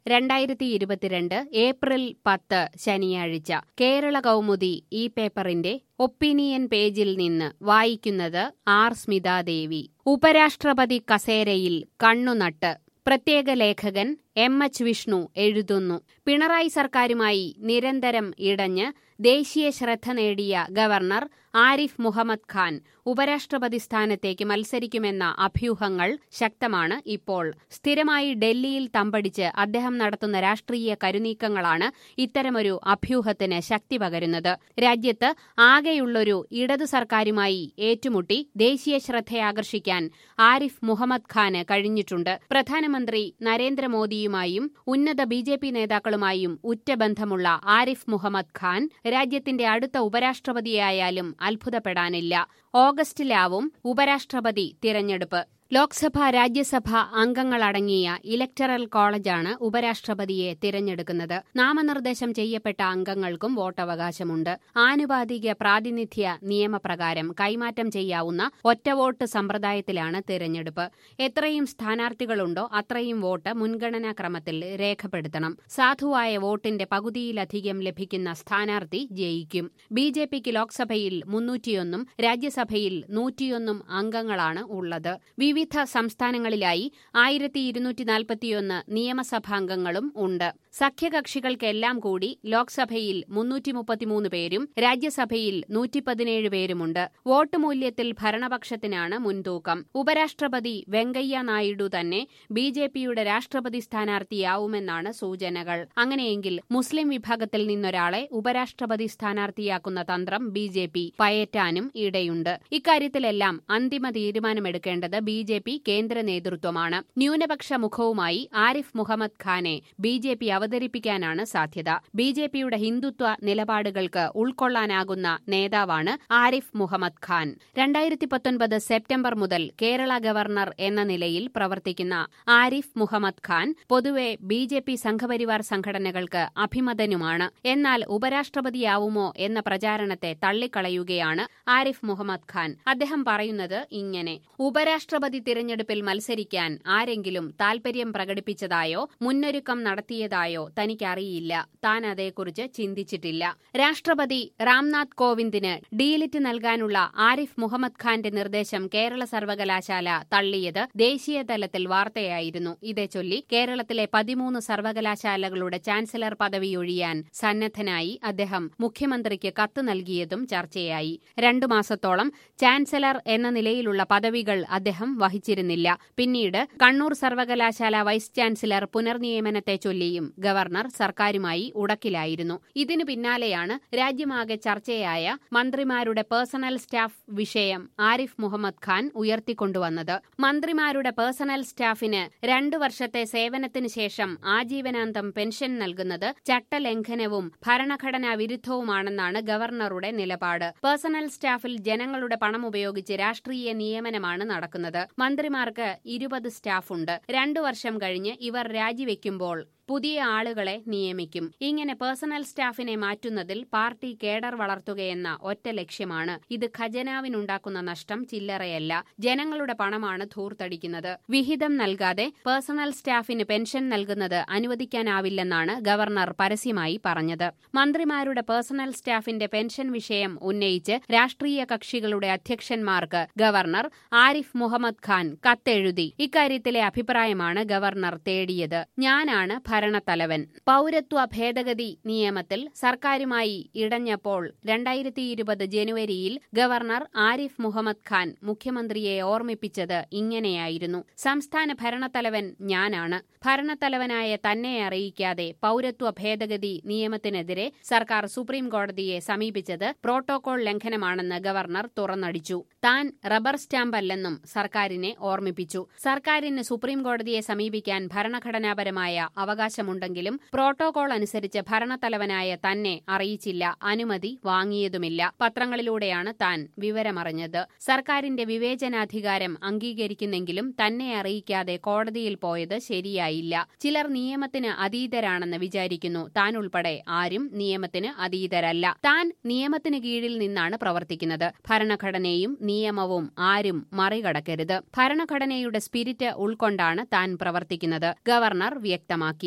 രണ്ടായിരത്തി ഇരുപത്തിരണ്ട് ഏപ്രിൽ പത്ത് ശനിയാഴ്ച കേരള കൗമുദി ഈ പേപ്പറിന്റെ ഒപ്പീനിയൻ പേജിൽ നിന്ന് വായിക്കുന്നത് ആർ സ്മിതാദേവി ഉപരാഷ്ട്രപതി കസേരയിൽ കണ്ണുനട്ട് പ്രത്യേക ലേഖകൻ എം എച്ച് വിഷ്ണു എഴുതുന്നു പിണറായി സർക്കാരുമായി നിരന്തരം ഇടഞ്ഞ് ദേശീയ ശ്രദ്ധ നേടിയ ഗവർണർ ആരിഫ് മുഹമ്മദ് ഖാൻ ഉപരാഷ്ട്രപതി സ്ഥാനത്തേക്ക് മത്സരിക്കുമെന്ന അഭ്യൂഹങ്ങൾ ശക്തമാണ് ഇപ്പോൾ സ്ഥിരമായി ഡൽഹിയിൽ തമ്പടിച്ച് അദ്ദേഹം നടത്തുന്ന രാഷ്ട്രീയ കരുനീക്കങ്ങളാണ് ഇത്തരമൊരു അഭ്യൂഹത്തിന് ശക്തി പകരുന്നത് രാജ്യത്ത് ആകെയുള്ളൊരു ഇടതു സർക്കാരുമായി ഏറ്റുമുട്ടി ദേശീയ ശ്രദ്ധയാകർഷിക്കാൻ ആരിഫ് മുഹമ്മദ് ഖാന് കഴിഞ്ഞിട്ടുണ്ട് പ്രധാനമന്ത്രി നരേന്ദ്രമോദിയുമായും ഉന്നത ബി ജെ പി നേതാക്കളുമായും ഉറ്റ ബന്ധമുള്ള ആരിഫ് മുഹമ്മദ് ഖാൻ രാജ്യത്തിന്റെ അടുത്ത ഉപരാഷ്ട്രപതിയായാലും അത്ഭുതപ്പെടാനില്ല ഓഗസ്റ്റിലാവും ഉപരാഷ്ട്രപതി തിരഞ്ഞെടുപ്പ് ലോക്സഭ രാജ്യസഭ അംഗങ്ങളടങ്ങിയ ഇലക്ടറൽ കോളേജാണ് ഉപരാഷ്ട്രപതിയെ തിരഞ്ഞെടുക്കുന്നത് നാമനിർദ്ദേശം ചെയ്യപ്പെട്ട അംഗങ്ങൾക്കും വോട്ടവകാശമുണ്ട് ആനുപാതിക പ്രാതിനിധ്യ നിയമപ്രകാരം കൈമാറ്റം ചെയ്യാവുന്ന ഒറ്റവോട്ട് സമ്പ്രദായത്തിലാണ് തിരഞ്ഞെടുപ്പ് എത്രയും സ്ഥാനാർത്ഥികളുണ്ടോ അത്രയും വോട്ട് മുൻഗണനാ ക്രമത്തിൽ രേഖപ്പെടുത്തണം സാധുവായ വോട്ടിന്റെ പകുതിയിലധികം ലഭിക്കുന്ന സ്ഥാനാർത്ഥി ജയിക്കും ബി ജെ പിക്ക് ലോക്സഭയിൽ മുന്നൂറ്റിയൊന്നും രാജ്യസഭയിൽ നൂറ്റിയൊന്നും അംഗങ്ങളാണ് ഉള്ളത് വിവിധ സംസ്ഥാനങ്ങളിലായി ആയിരത്തി ഇരുന്നൂറ്റി നാൽപ്പത്തിയൊന്ന് നിയമസഭാംഗങ്ങളും ഉണ്ട് സഖ്യകക്ഷികൾക്കെല്ലാം കൂടി ലോക്സഭയിൽ മുന്നൂറ്റി മുപ്പത്തിമൂന്ന് പേരും രാജ്യസഭയിൽ നൂറ്റി പതിനേഴ് പേരുമുണ്ട് വോട്ട് മൂല്യത്തിൽ ഭരണപക്ഷത്തിനാണ് മുൻതൂക്കം ഉപരാഷ്ട്രപതി വെങ്കയ്യ നായിഡു തന്നെ ബി ജെ പിയുടെ രാഷ്ട്രപതി സ്ഥാനാർത്ഥിയാവുമെന്നാണ് സൂചനകൾ അങ്ങനെയെങ്കിൽ മുസ്ലിം വിഭാഗത്തിൽ നിന്നൊരാളെ ഉപരാഷ്ട്രപതി സ്ഥാനാർത്ഥിയാക്കുന്ന തന്ത്രം ബി ജെ പി പയറ്റാനും ഇടയുണ്ട് ഇക്കാര്യത്തിലെല്ലാം അന്തിമ തീരുമാനമെടുക്കേണ്ടത് ബി ജെ പി കേന്ദ്ര നേതൃത്വമാണ് ന്യൂനപക്ഷ മുഖവുമായി ആരിഫ് മുഹമ്മദ് ഖാനെ ബി ജെ പി അവതരിപ്പിക്കാനാണ് സാധ്യത ബി ജെ പിയുടെ ഹിന്ദുത്വ നിലപാടുകൾക്ക് ഉൾക്കൊള്ളാനാകുന്ന നേതാവാണ് ആരിഫ് മുഹമ്മദ് ഖാൻ രണ്ടായിരത്തി പത്തൊൻപത് സെപ്റ്റംബർ മുതൽ കേരള ഗവർണർ എന്ന നിലയിൽ പ്രവർത്തിക്കുന്ന ആരിഫ് മുഹമ്മദ് ഖാൻ പൊതുവെ ബി ജെ പി സംഘപരിവാർ സംഘടനകൾക്ക് അഭിമതനുമാണ് എന്നാൽ ഉപരാഷ്ട്രപതിയാവുമോ എന്ന പ്രചാരണത്തെ തള്ളിക്കളയുകയാണ് ആരിഫ് മുഹമ്മദ് ഖാൻ അദ്ദേഹം പറയുന്നത് ഇങ്ങനെ ഉപരാഷ്ട്രപതി തിരഞ്ഞെടുപ്പിൽ മത്സരിക്കാൻ ആരെങ്കിലും താൽപര്യം പ്രകടിപ്പിച്ചതായോ മുന്നൊരുക്കം നടത്തിയതായോ തനിക്കറിയില്ല താൻ അതേക്കുറിച്ച് ചിന്തിച്ചിട്ടില്ല രാഷ്ട്രപതി രാംനാഥ് കോവിന്ദിന് ഡീലിറ്റ് നൽകാനുള്ള ആരിഫ് മുഹമ്മദ് ഖാന്റെ നിർദ്ദേശം കേരള സർവകലാശാല തള്ളിയത് ദേശീയ തലത്തിൽ വാർത്തയായിരുന്നു ഇതേ ചൊല്ലി കേരളത്തിലെ പതിമൂന്ന് സർവകലാശാലകളുടെ ചാൻസലർ പദവിയൊഴിയാൻ സന്നദ്ധനായി അദ്ദേഹം മുഖ്യമന്ത്രിക്ക് കത്ത് നൽകിയതും ചർച്ചയായി രണ്ടു മാസത്തോളം ചാൻസലർ എന്ന നിലയിലുള്ള പദവികൾ അദ്ദേഹം വഹിച്ചിരുന്നില്ല പിന്നീട് കണ്ണൂർ സർവകലാശാല വൈസ് ചാൻസലർ പുനർനിയമനത്തെ ചൊല്ലിയും ഗവർണർ സർക്കാരുമായി ഉടക്കിലായിരുന്നു ഇതിനു പിന്നാലെയാണ് രാജ്യമാകെ ചർച്ചയായ മന്ത്രിമാരുടെ പേഴ്സണൽ സ്റ്റാഫ് വിഷയം ആരിഫ് മുഹമ്മദ് ഖാൻ ഉയർത്തിക്കൊണ്ടുവന്നത് മന്ത്രിമാരുടെ പേഴ്സണൽ സ്റ്റാഫിന് രണ്ടു വർഷത്തെ സേവനത്തിനു ശേഷം ആജീവനാന്തം പെൻഷൻ നൽകുന്നത് ചട്ടലംഘനവും ഭരണഘടനാ വിരുദ്ധവുമാണെന്നാണ് ഗവർണറുടെ നിലപാട് പേഴ്സണൽ സ്റ്റാഫിൽ ജനങ്ങളുടെ പണം ഉപയോഗിച്ച് രാഷ്ട്രീയ നിയമനമാണ് നടക്കുന്നത് മന്ത്രിമാർക്ക് ഇരുപത് സ്റ്റാഫുണ്ട് രണ്ടു വർഷം കഴിഞ്ഞ് ഇവർ രാജിവെക്കുമ്പോൾ പുതിയ ആളുകളെ നിയമിക്കും ഇങ്ങനെ പേഴ്സണൽ സ്റ്റാഫിനെ മാറ്റുന്നതിൽ പാർട്ടി കേഡർ വളർത്തുകയെന്ന ഒറ്റ ലക്ഷ്യമാണ് ഇത് ഖജനാവിനുണ്ടാക്കുന്ന നഷ്ടം ചില്ലറയല്ല ജനങ്ങളുടെ പണമാണ് ധൂർത്തടിക്കുന്നത് വിഹിതം നൽകാതെ പേഴ്സണൽ സ്റ്റാഫിന് പെൻഷൻ നൽകുന്നത് അനുവദിക്കാനാവില്ലെന്നാണ് ഗവർണർ പരസ്യമായി പറഞ്ഞത് മന്ത്രിമാരുടെ പേഴ്സണൽ സ്റ്റാഫിന്റെ പെൻഷൻ വിഷയം ഉന്നയിച്ച് രാഷ്ട്രീയ കക്ഷികളുടെ അധ്യക്ഷന്മാർക്ക് ഗവർണർ ആരിഫ് മുഹമ്മദ് ഖാൻ കത്തെഴുതി ഇക്കാര്യത്തിലെ അഭിപ്രായമാണ് ഗവർണർ തേടിയത് ഞാനാണ് ഭരണത്തലവൻ പൌരത്വ ഭേദഗതി നിയമത്തിൽ സർക്കാരുമായി ഇടഞ്ഞപ്പോൾ രണ്ടായിരത്തി ഇരുപത് ജനുവരിയിൽ ഗവർണർ ആരിഫ് മുഹമ്മദ് ഖാൻ മുഖ്യമന്ത്രിയെ ഓർമ്മിപ്പിച്ചത് ഇങ്ങനെയായിരുന്നു സംസ്ഥാന ഭരണത്തലവൻ ഞാനാണ് ഭരണത്തലവനായ തന്നെ അറിയിക്കാതെ പൌരത്വ ഭേദഗതി നിയമത്തിനെതിരെ സർക്കാർ സുപ്രീം കോടതിയെ സമീപിച്ചത് പ്രോട്ടോകോൾ ലംഘനമാണെന്ന് ഗവർണർ തുറന്നടിച്ചു താൻ റബ്ബർ സ്റ്റാമ്പല്ലെന്നും സർക്കാരിനെ ഓർമ്മിപ്പിച്ചു സർക്കാരിന് സുപ്രീം കോടതിയെ സമീപിക്കാൻ ഭരണഘടനാപരമായ അവകാശമുണ്ടെങ്കിലും പ്രോട്ടോകോൾ അനുസരിച്ച് ഭരണത്തലവനായ തന്നെ അറിയിച്ചില്ല അനുമതി വാങ്ങിയതുമില്ല പത്രങ്ങളിലൂടെയാണ് താൻ വിവരമറിഞ്ഞത് സർക്കാരിന്റെ വിവേചനാധികാരം അംഗീകരിക്കുന്നെങ്കിലും തന്നെ അറിയിക്കാതെ കോടതിയിൽ പോയത് ശരിയായില്ല ചിലർ നിയമത്തിന് അതീതരാണെന്ന് വിചാരിക്കുന്നു താൻ ഉൾപ്പെടെ ആരും നിയമത്തിന് അതീതരല്ല താൻ നിയമത്തിന് കീഴിൽ നിന്നാണ് പ്രവർത്തിക്കുന്നത് ഭരണഘടനയും നിയമവും ആരും മറികടക്കരുത് ഭരണഘടനയുടെ സ്പിരിറ്റ് ഉൾക്കൊണ്ടാണ് താൻ പ്രവർത്തിക്കുന്നത് ഗവർണർ വ്യക്തമാക്കി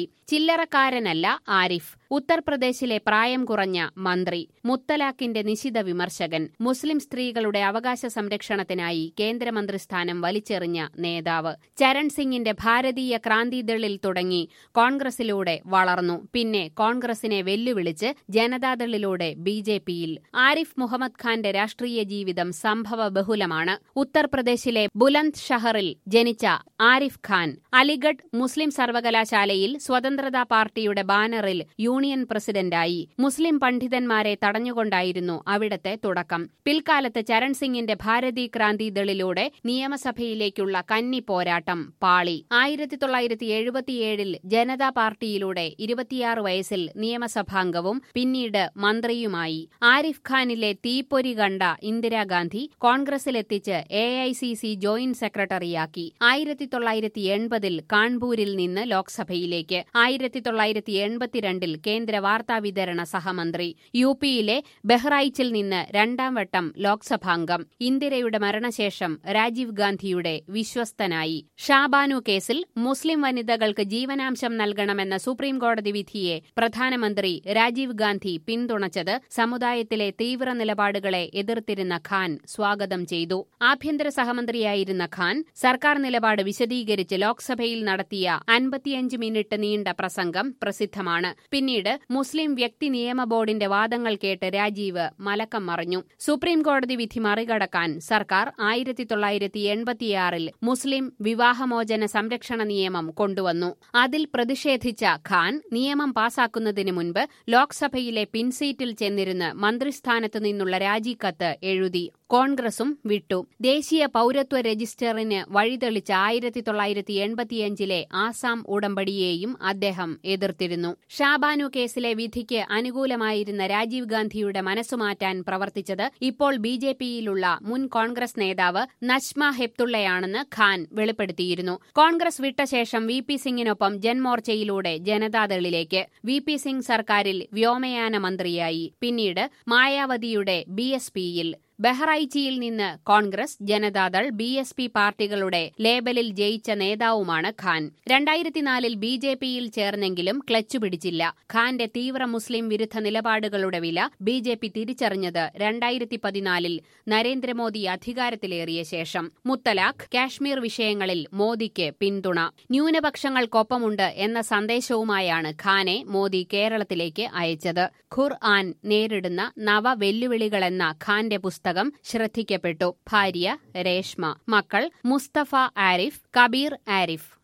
ചില്ലറക്കാരനല്ല ആരിഫ് ഉത്തർപ്രദേശിലെ പ്രായം കുറഞ്ഞ മന്ത്രി മുത്തലാഖിന്റെ നിശിത വിമർശകൻ മുസ്ലിം സ്ത്രീകളുടെ അവകാശ സംരക്ഷണത്തിനായി കേന്ദ്രമന്ത്രിസ്ഥാനം വലിച്ചെറിഞ്ഞ നേതാവ് ചരൺ സിംഗിന്റെ ഭാരതീയ ക്രാന്തിദളിൽ തുടങ്ങി കോൺഗ്രസിലൂടെ വളർന്നു പിന്നെ കോൺഗ്രസിനെ വെല്ലുവിളിച്ച് ജനതാദളിലൂടെ ബി ജെ പിയിൽ ആരിഫ് മുഹമ്മദ് ഖാന്റെ രാഷ്ട്രീയ ജീവിതം സംഭവ ബഹുലമാണ് ഉത്തർപ്രദേശിലെ ബുലന്ദ് ഷഹറിൽ ജനിച്ച ആരിഫ് ഖാൻ അലിഗഡ് മുസ്ലിം സർവകലാശാലയിൽ സ്വതന്ത്രതാ പാർട്ടിയുടെ ബാനറിൽ യൂണിയൻ പ്രസിഡന്റായി മുസ്ലിം പണ്ഡിതന്മാരെ തടഞ്ഞുകൊണ്ടായിരുന്നു അവിടത്തെ തുടക്കം പിൽക്കാലത്ത് ചരൺ സിംഗിന്റെ ഭാരതി ക്രാന്തി ദളിലൂടെ നിയമസഭയിലേക്കുള്ള കന്നി പോരാട്ടം പാളി ആയിരത്തി തൊള്ളായിരത്തി എഴുപത്തിയേഴിൽ ജനതാ പാർട്ടിയിലൂടെ ഇരുപത്തിയാറ് വയസ്സിൽ നിയമസഭാംഗവും പിന്നീട് മന്ത്രിയുമായി ആരിഫ് ഖാനിലെ തീപ്പൊരി കണ്ട ഇന്ദിരാഗാന്ധി കോൺഗ്രസിലെത്തിച്ച് A I C C joint സെക്രട്ടറിയാക്കി ആയിരത്തി തൊള്ളായിരത്തി എൺപതിൽ കാൺപൂരിൽ നിന്ന് ലോക്സഭയിലേക്ക് ആയിരത്തി തൊള്ളായിരത്തി എൺപത്തിരണ്ടിൽ കേന്ദ്ര വാർത്താവിതരണ സഹമന്ത്രി യു പിയിലെ ബഹ്റൈച്ചിൽ നിന്ന് രണ്ടാം വട്ടം ലോക്സഭാംഗം ഇന്ദിരയുടെ മരണശേഷം രാജീവ് ഗാന്ധിയുടെ വിശ്വസ്തനായി ഷാബാനു കേസിൽ മുസ്ലിം വനിതകൾക്ക് ജീവനാംശം നൽകണമെന്ന സുപ്രീം കോടതി വിധിയെ പ്രധാനമന്ത്രി രാജീവ് ഗാന്ധി പിന്തുണച്ചത് സമുദായത്തിലെ തീവ്ര നിലപാടുകളെ എതിർത്തിരുന്ന ഖാൻ സ്വാഗതം ചെയ്തു ആഭ്യന്തര സഹമന്ത്രിയായിരുന്ന ഖാൻ സർക്കാർ നിലപാട് വിശദീകരിച്ച് ലോക്സഭയിൽ നടത്തിയ അൻപത്തിയഞ്ച് മിനിറ്റ് നീണ്ട പ്രസംഗം പ്രസിദ്ധമാണ് പിന്നീട് മുസ്ലിം വ്യക്തി നിയമ ബോർഡിന്റെ വാദങ്ങൾ കേട്ട് രാജീവ് മലക്കം മറിഞ്ഞു സുപ്രീം കോടതി വിധി മറികടക്കാൻ സർക്കാർ ആയിരത്തി തൊള്ളായിരത്തി എൺപത്തിയാറിൽ മുസ്ലിം വിവാഹമോചന സംരക്ഷണ നിയമം കൊണ്ടുവന്നു അതിൽ പ്രതിഷേധിച്ച ഖാൻ നിയമം പാസാക്കുന്നതിന് മുൻപ് ലോക്സഭയിലെ പിൻസീറ്റിൽ ചെന്നിരുന്ന് മന്ത്രിസ്ഥാനത്തു നിന്നുള്ള രാജിക്കത്ത് എഴുതി കോൺഗ്രസും വിട്ടു ദേശീയ പൌരത്വ രജിസ്റ്ററിന് വഴിതെളിച്ച ആയിരത്തി തൊള്ളായിരത്തി എൺപത്തിയഞ്ചിലെ ആസാം ഉടമ്പടിയെയും അദ്ദേഹം എതിർത്തിരുന്നു ഷാബാനു കേസിലെ വിധിക്ക് അനുകൂലമായിരുന്ന രാജീവ് ഗാന്ധിയുടെ മനസ്സുമാറ്റാൻ പ്രവർത്തിച്ചത് ഇപ്പോൾ ബി ജെ പിയിലുള്ള മുൻ കോൺഗ്രസ് നേതാവ് നജ്മ ഹെപ്തുള്ളയാണെന്ന് ഖാൻ വെളിപ്പെടുത്തിയിരുന്നു കോൺഗ്രസ് വിട്ട ശേഷം വി പി സിംഗിനൊപ്പം ജൻമോർച്ചയിലൂടെ ജനതാദളിലേക്ക് വി പി സിംഗ് സർക്കാരിൽ വ്യോമയാന മന്ത്രിയായി പിന്നീട് മായാവതിയുടെ ബി എസ് പിയിൽ ബഹ്റൈച്ചിയിൽ നിന്ന് കോൺഗ്രസ് ജനതാദൾ ബി എസ് പി പാർട്ടികളുടെ ലേബലിൽ ജയിച്ച നേതാവുമാണ് ഖാൻ രണ്ടായിരത്തിനാലിൽ ബി ജെ പിയിൽ ചേർന്നെങ്കിലും ക്ലച്ചു പിടിച്ചില്ല ഖാന്റെ തീവ്ര മുസ്ലിം വിരുദ്ധ നിലപാടുകളുടെ വില ബി ജെ പി തിരിച്ചറിഞ്ഞത് രണ്ടായിരത്തി പതിനാലിൽ നരേന്ദ്രമോദി അധികാരത്തിലേറിയ ശേഷം മുത്തലാഖ് കാശ്മീർ വിഷയങ്ങളിൽ മോദിക്ക് പിന്തുണ ന്യൂനപക്ഷങ്ങൾക്കൊപ്പമുണ്ട് എന്ന സന്ദേശവുമായാണ് ഖാനെ മോദി കേരളത്തിലേക്ക് അയച്ചത് ഖുർ ആൻ നേരിടുന്ന നവ വെല്ലുവിളികളെന്ന ഖാന്റെ പുസ്തകം ശ്രദ്ധിക്കപ്പെട്ടു ഭാര്യ രേഷ്മ മക്കൾ മുസ്തഫ ആരിഫ് കബീർ ആരിഫ്